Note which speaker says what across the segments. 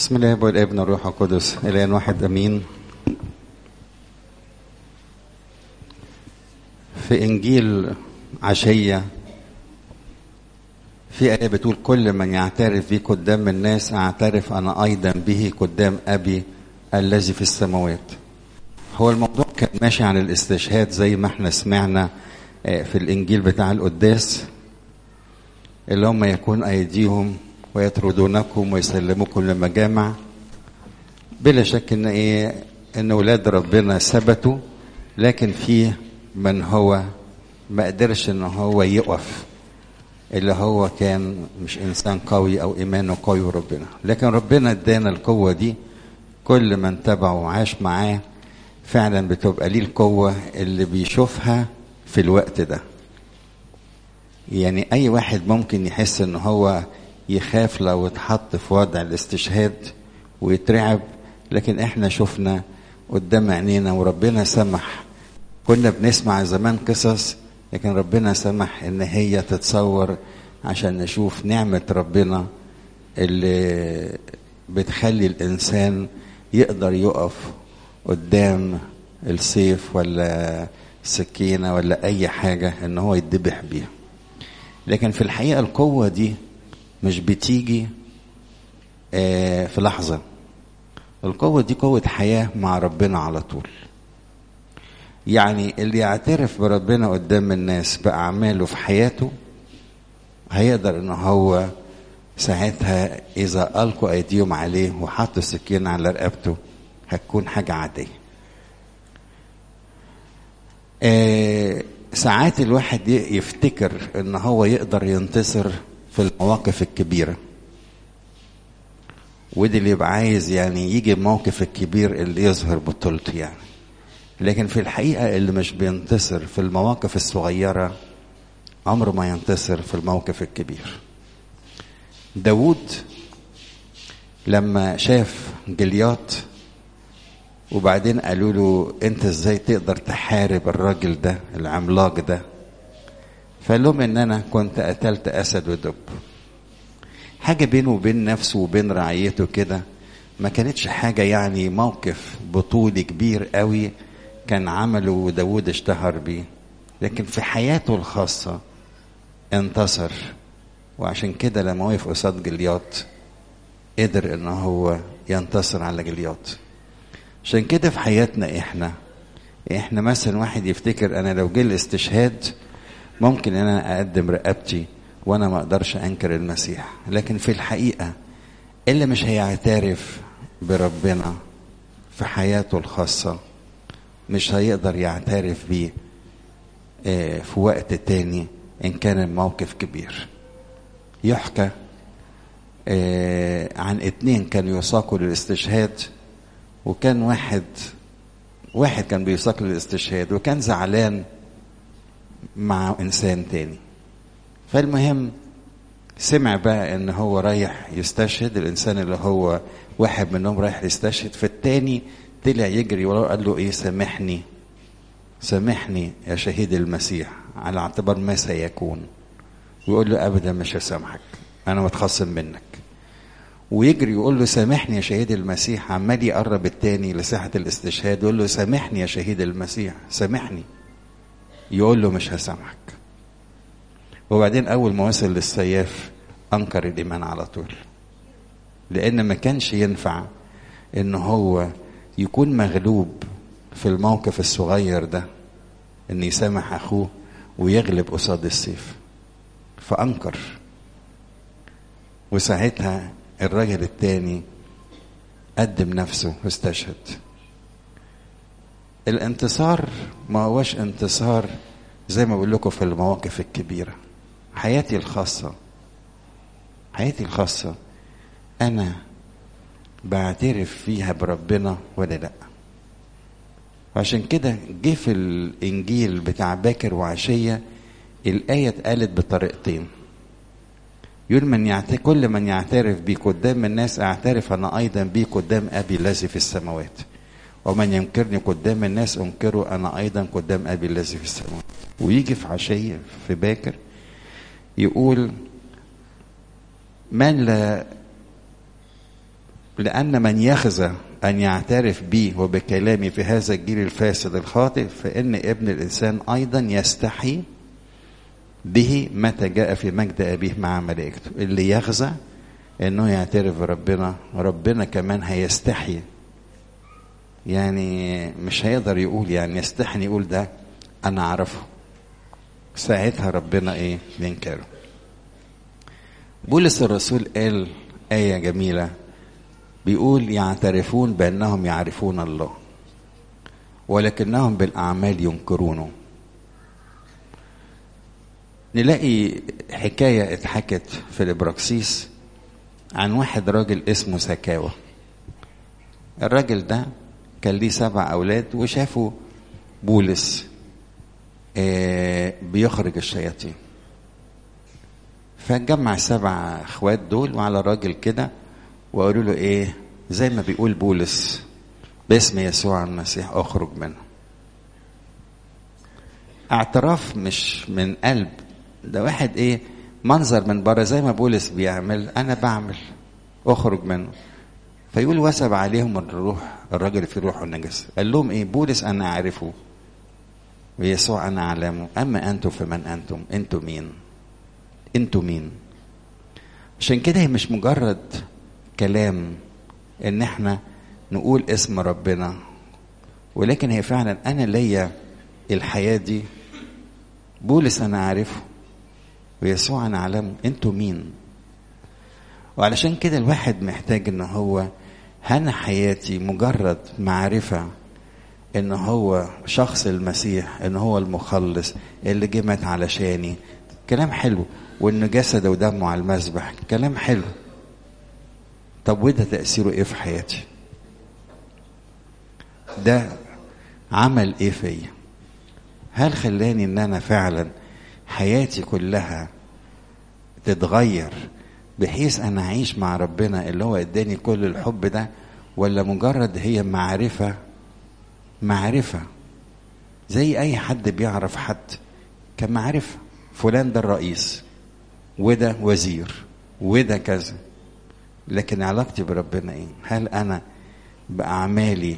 Speaker 1: بسم الله والابن والروح القدس الان واحد امين في انجيل عشيه في ايه بتقول كل من يعترف بي قدام الناس اعترف انا ايضا به قدام ابي الذي في السماوات هو الموضوع كان ماشي عن الاستشهاد زي ما احنا سمعنا في الانجيل بتاع القداس اللي هم يكون ايديهم ويطردونكم ويسلموكم للمجامع بلا شك ان ايه ان ولاد ربنا ثبتوا لكن فيه من هو ما قدرش ان هو يقف اللي هو كان مش انسان قوي او ايمانه قوي وربنا لكن ربنا ادانا القوه دي كل من تبعه وعاش معاه فعلا بتبقى ليه القوه اللي بيشوفها في الوقت ده يعني اي واحد ممكن يحس ان هو يخاف لو اتحط في وضع الاستشهاد ويترعب لكن احنا شفنا قدام عينينا وربنا سمح كنا بنسمع زمان قصص لكن ربنا سمح ان هي تتصور عشان نشوف نعمة ربنا اللي بتخلي الانسان يقدر يقف قدام السيف ولا سكينة ولا اي حاجة ان هو يتذبح بيها لكن في الحقيقة القوة دي مش بتيجي في لحظة القوة دي قوة حياة مع ربنا على طول يعني اللي يعترف بربنا قدام الناس بأعماله في حياته هيقدر ان هو ساعتها اذا القوا ايديهم عليه وحطوا السكين على رقبته هتكون حاجة عادية آه ساعات الواحد يفتكر ان هو يقدر ينتصر في المواقف الكبيرة ودي اللي يبقى عايز يعني يجي الموقف الكبير اللي يظهر بطولته يعني لكن في الحقيقة اللي مش بينتصر في المواقف الصغيرة عمره ما ينتصر في الموقف الكبير داود لما شاف جلياط وبعدين قالوا له انت ازاي تقدر تحارب الراجل ده العملاق ده فقال لهم ان انا كنت قتلت اسد ودب حاجة بينه وبين نفسه وبين رعيته كده ما كانتش حاجة يعني موقف بطولي كبير قوي كان عمله وداود اشتهر بيه لكن في حياته الخاصة انتصر وعشان كده لما وقف قصاد جلياط قدر ان هو ينتصر على جلياط عشان كده في حياتنا احنا احنا مثلا واحد يفتكر انا لو جه الاستشهاد ممكن ان انا اقدم رقبتي وانا ما اقدرش انكر المسيح لكن في الحقيقه اللي مش هيعترف بربنا في حياته الخاصه مش هيقدر يعترف بيه في وقت تاني ان كان الموقف كبير يحكى عن اتنين كانوا يساقوا للاستشهاد وكان واحد واحد كان بيساق للاستشهاد وكان زعلان مع انسان تاني فالمهم سمع بقى ان هو رايح يستشهد الانسان اللي هو واحد منهم رايح يستشهد فالتاني طلع يجري وراه قال له ايه سامحني سامحني يا شهيد المسيح على اعتبار ما سيكون ويقول له ابدا مش هسامحك انا متخصم منك ويجري يقول له سامحني يا شهيد المسيح عمال يقرب التاني لساحة الاستشهاد يقول له سامحني يا شهيد المسيح سامحني يقول له مش هسامحك وبعدين أول ما وصل للسياف أنكر الإيمان على طول لأن ما كانش ينفع إن هو يكون مغلوب في الموقف الصغير ده إن يسامح أخوه ويغلب قصاد السيف فأنكر وساعتها الراجل التاني قدم نفسه واستشهد الانتصار ما هوش انتصار زي ما بقول لكم في المواقف الكبيرة حياتي الخاصة حياتي الخاصة أنا بعترف فيها بربنا ولا لأ وعشان كده جه في الإنجيل بتاع باكر وعشية الآية اتقالت بطريقتين يقول من يعترف كل من يعترف بي قدام الناس اعترف انا ايضا بي قدام ابي الذي في السماوات ومن ينكرني قدام الناس انكره انا ايضا قدام ابي الذي في السماوات ويجي في عشيه في باكر يقول من لا لأن من يخزى أن يعترف بي وبكلامي في هذا الجيل الفاسد الخاطئ فإن ابن الإنسان أيضا يستحي به متى جاء في مجد أبيه مع ملائكته اللي يخزى إنه يعترف بربنا ربنا كمان هيستحي يعني مش هيقدر يقول يعني يستحي يقول ده أنا أعرفه ساعتها ربنا إيه ينكره بولس الرسول قال آية جميلة بيقول يعترفون بأنهم يعرفون الله ولكنهم بالأعمال ينكرونه نلاقي حكاية اتحكت في الإبراكسيس عن واحد راجل اسمه سكاوى الراجل ده كان ليه سبع أولاد وشافوا بولس آه بيخرج الشياطين فجمع السبع اخوات دول وعلى الراجل كده وقالوا له ايه زي ما بيقول بولس باسم يسوع المسيح اخرج منه اعتراف مش من قلب ده واحد ايه منظر من بره زي ما بولس بيعمل انا بعمل اخرج منه فيقول وسب عليهم الروح الراجل في روحه النجس قال لهم ايه بولس انا اعرفه ويسوع انا اعلمه اما انتم فمن انتم انتم مين انتوا مين عشان كده هي مش مجرد كلام ان احنا نقول اسم ربنا ولكن هي فعلا انا ليا الحياه دي بولس انا عارفه ويسوع انا اعلمه انتوا مين وعلشان كده الواحد محتاج ان هو هنا حياتي مجرد معرفه ان هو شخص المسيح ان هو المخلص اللي جه مات علشاني كلام حلو وان جسده ودمه على المذبح كلام حلو طب وده تاثيره ايه في حياتي ده عمل ايه فيا هل خلاني ان انا فعلا حياتي كلها تتغير بحيث انا اعيش مع ربنا اللي هو اداني كل الحب ده ولا مجرد هي معرفه معرفه زي اي حد بيعرف حد كمعرفه فلان ده الرئيس وده وزير وده كذا لكن علاقتي بربنا ايه هل انا باعمالي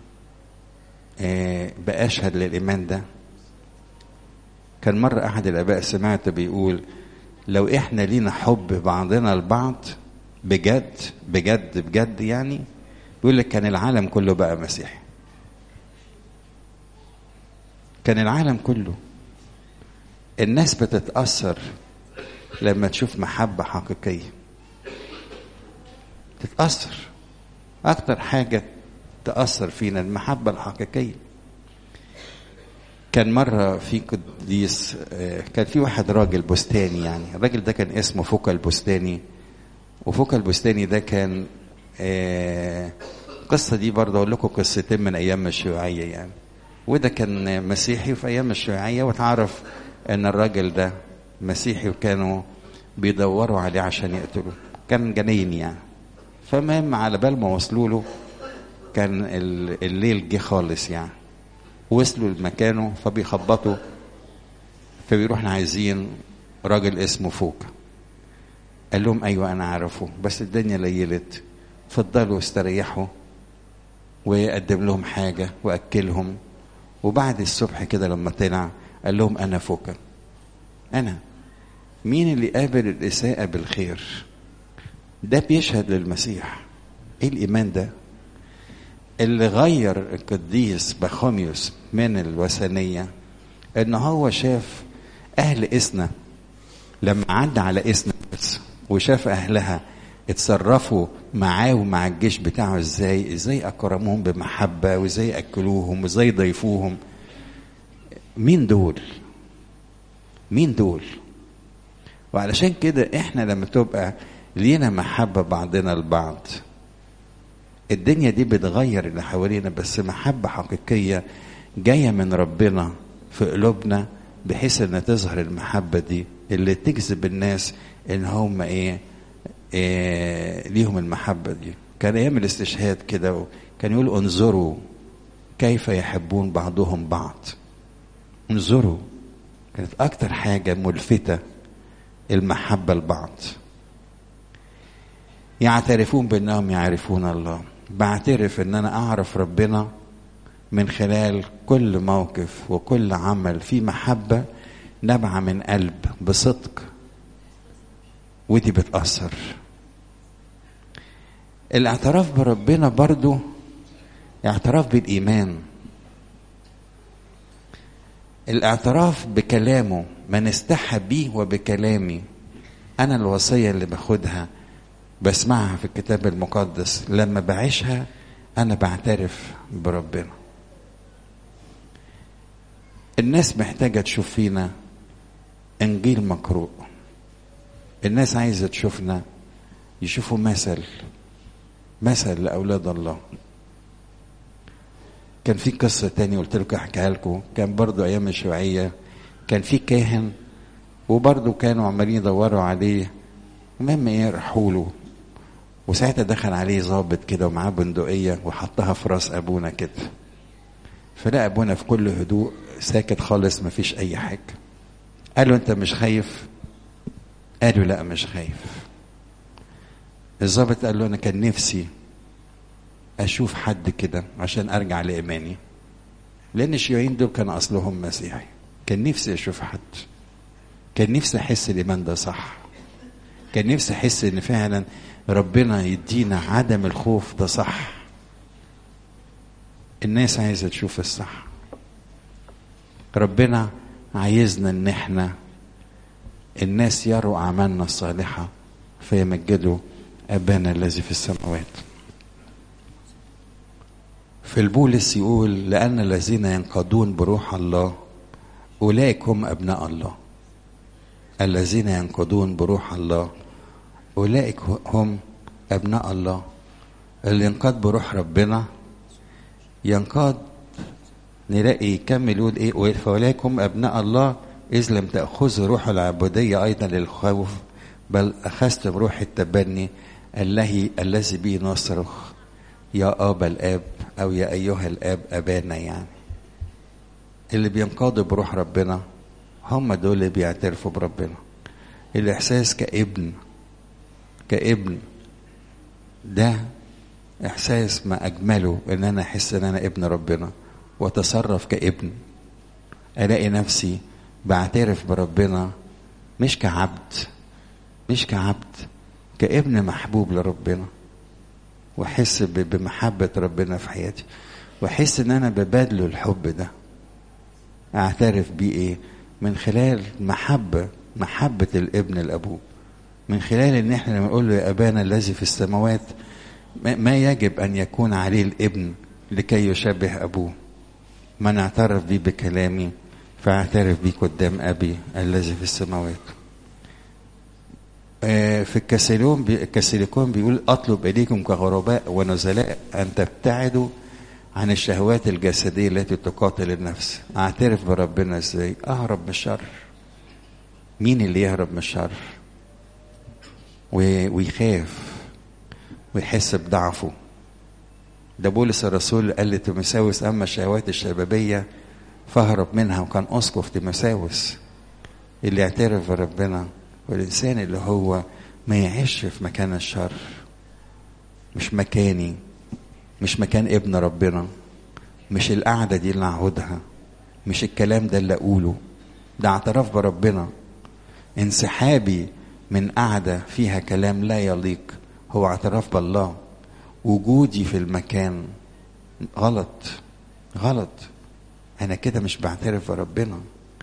Speaker 1: آه باشهد للايمان ده كان مرة أحد الآباء سمعت بيقول لو إحنا لينا حب بعضنا البعض بجد بجد بجد يعني بيقول لك كان العالم كله بقى مسيحي كان العالم كله الناس بتتأثر لما تشوف محبة حقيقية تتأثر أكتر حاجة تأثر فينا المحبة الحقيقية كان مرة في قديس كان في واحد راجل بستاني يعني الراجل ده كان اسمه فوكا البستاني وفوكا البستاني ده كان القصة دي برضه أقول لكم قصتين من أيام الشيوعية يعني وده كان مسيحي في أيام الشيوعية وتعرف إن الراجل ده مسيحي وكانوا بيدوروا عليه عشان يقتلوه كان جنين يعني فالمهم على بال ما وصلوا له كان الليل جه خالص يعني وصلوا لمكانه فبيخبطوا فبيروح احنا عايزين راجل اسمه فوق قال لهم ايوه انا عارفه بس الدنيا ليلت اتفضلوا استريحوا وقدم لهم حاجة وأكلهم وبعد الصبح كده لما طلع قال لهم أنا فوكا أنا مين اللي قابل الإساءة بالخير ده بيشهد للمسيح إيه الإيمان ده اللي غير القديس بخوميوس من الوثنية ان هو شاف اهل اسنا لما عدى على اسنا وشاف اهلها اتصرفوا معاه ومع الجيش بتاعه ازاي ازاي اكرموهم بمحبة وازاي اكلوهم وازاي ضيفوهم مين دول مين دول وعلشان كده احنا لما تبقى لينا محبة بعضنا البعض الدنيا دي بتغير اللي حوالينا بس محبة حقيقية جاية من ربنا في قلوبنا بحيث ان تظهر المحبة دي اللي تجذب الناس ان هم ايه, إيه ليهم المحبة دي كان ايام الاستشهاد كده كان يقول انظروا كيف يحبون بعضهم بعض انظروا كانت اكتر حاجة ملفتة المحبة لبعض يعترفون بانهم يعرفون الله بعترف ان انا اعرف ربنا من خلال كل موقف وكل عمل في محبه نابعه من قلب بصدق ودي بتاثر الاعتراف بربنا برضو اعتراف بالايمان الاعتراف بكلامه من استحى بيه وبكلامي انا الوصيه اللي باخدها بسمعها في الكتاب المقدس لما بعيشها انا بعترف بربنا الناس محتاجه تشوف فينا انجيل مقروء الناس عايزه تشوفنا يشوفوا مثل مثل لاولاد الله كان في قصة تاني قلت لكم احكيها لكم كان برضو ايام الشيوعية كان في كاهن وبرضو كانوا عمالين يدوروا عليه المهم ايه راحوا له وساعتها دخل عليه ظابط كده ومعاه بندقية وحطها في راس ابونا كده فلقى ابونا في كل هدوء ساكت خالص مفيش اي حاجة قال له انت مش خايف قالوا لا مش خايف الظابط قال له انا كان نفسي اشوف حد كده عشان ارجع لايماني لان الشيوعيين دول كان اصلهم مسيحي كان نفسي اشوف حد كان نفسي احس الايمان ده صح كان نفسي احس ان فعلا ربنا يدينا عدم الخوف ده صح الناس عايزه تشوف الصح ربنا عايزنا ان احنا الناس يروا اعمالنا الصالحه فيمجدوا ابانا الذي في السماوات في البولس يقول لأن الذين ينقضون بروح الله أولئك هم أبناء الله الذين ينقضون بروح الله أولئك هم أبناء الله اللي ينقض بروح ربنا ينقض نلاقي يكمل يقول ايه فأولئك هم أبناء الله إذ لم تأخذوا روح العبودية أيضا للخوف بل أخذتم روح التبني الذي الذي به نصرخ يا أبا الآب أو يا أيها الآب أبانا يعني اللي بينقادوا بروح ربنا هم دول اللي بيعترفوا بربنا الإحساس كابن كابن ده إحساس ما أجمله إن أنا أحس إن أنا ابن ربنا وأتصرف كابن ألاقي نفسي بعترف بربنا مش كعبد مش كعبد كابن محبوب لربنا واحس بمحبه ربنا في حياتي واحس ان انا ببادله الحب ده اعترف بيه ايه من خلال محبه محبه الابن لابوه من خلال ان احنا لما نقول له يا ابانا الذي في السماوات ما يجب ان يكون عليه الابن لكي يشبه ابوه من اعترف بي بكلامي فاعترف بي قدام ابي الذي في السماوات في الكسلون بي الكسليكون بيقول اطلب اليكم كغرباء ونزلاء ان تبتعدوا عن الشهوات الجسديه التي تقاتل النفس اعترف بربنا ازاي اهرب من الشر مين اللي يهرب من الشر ويخاف ويحس بضعفه ده بولس الرسول قال لتيموثاوس اما الشهوات الشبابيه فاهرب منها وكان اسقف تيموثاوس اللي يعترف بربنا والإنسان اللي هو ما يعيش في مكان الشر مش مكاني مش مكان ابن ربنا مش القعدة دي اللي أقعدها مش الكلام ده اللي أقوله ده اعتراف بربنا انسحابي من قعدة فيها كلام لا يليق هو اعتراف بالله وجودي في المكان غلط غلط أنا كده مش بعترف بربنا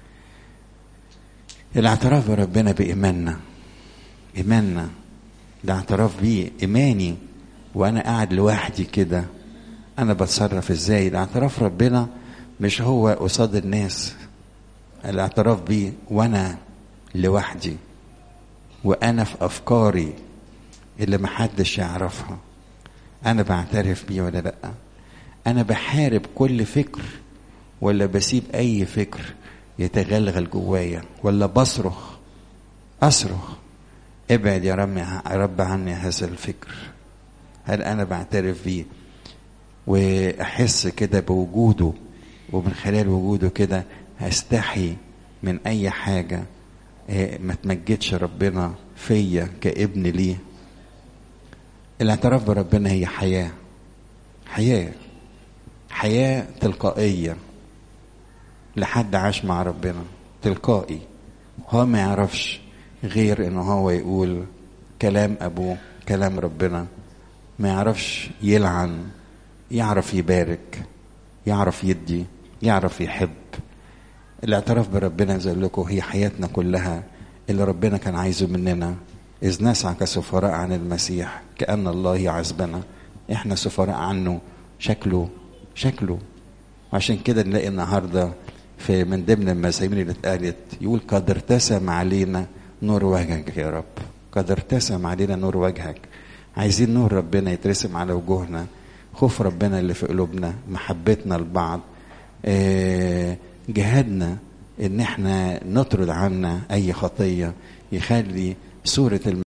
Speaker 1: الاعتراف بربنا بإيماننا إيماننا ده اعتراف بيه إيماني وأنا قاعد لوحدي كده أنا بتصرف إزاي ده اعتراف ربنا مش هو قصاد الناس الاعتراف بيه وأنا لوحدي وأنا في أفكاري اللي محدش يعرفها أنا بعترف بيه ولا لأ أنا بحارب كل فكر ولا بسيب أي فكر يتغلغل جوايا ولا بصرخ اصرخ ابعد يا رب يا رب عني هذا الفكر هل انا بعترف بيه واحس كده بوجوده ومن خلال وجوده كده هستحي من اي حاجه ما تمجدش ربنا فيا كابن ليه الاعتراف بربنا هي حياة حياة حياة تلقائية لحد عاش مع ربنا تلقائي هو ما يعرفش غير انه هو يقول كلام ابوه كلام ربنا ما يعرفش يلعن يعرف يبارك يعرف يدي يعرف يحب الاعتراف بربنا زي لكم هي حياتنا كلها اللي ربنا كان عايزه مننا إذ نسعى كسفراء عن المسيح كأن الله يعذبنا إحنا سفراء عنه شكله شكله عشان كده نلاقي النهاردة في من ضمن المساهيم اللي اتقالت يقول قد ارتسم علينا نور وجهك يا رب قد ارتسم علينا نور وجهك عايزين نور ربنا يترسم على وجوهنا خوف ربنا اللي في قلوبنا محبتنا لبعض اه جهادنا ان احنا نطرد عنا اي خطيه يخلي صوره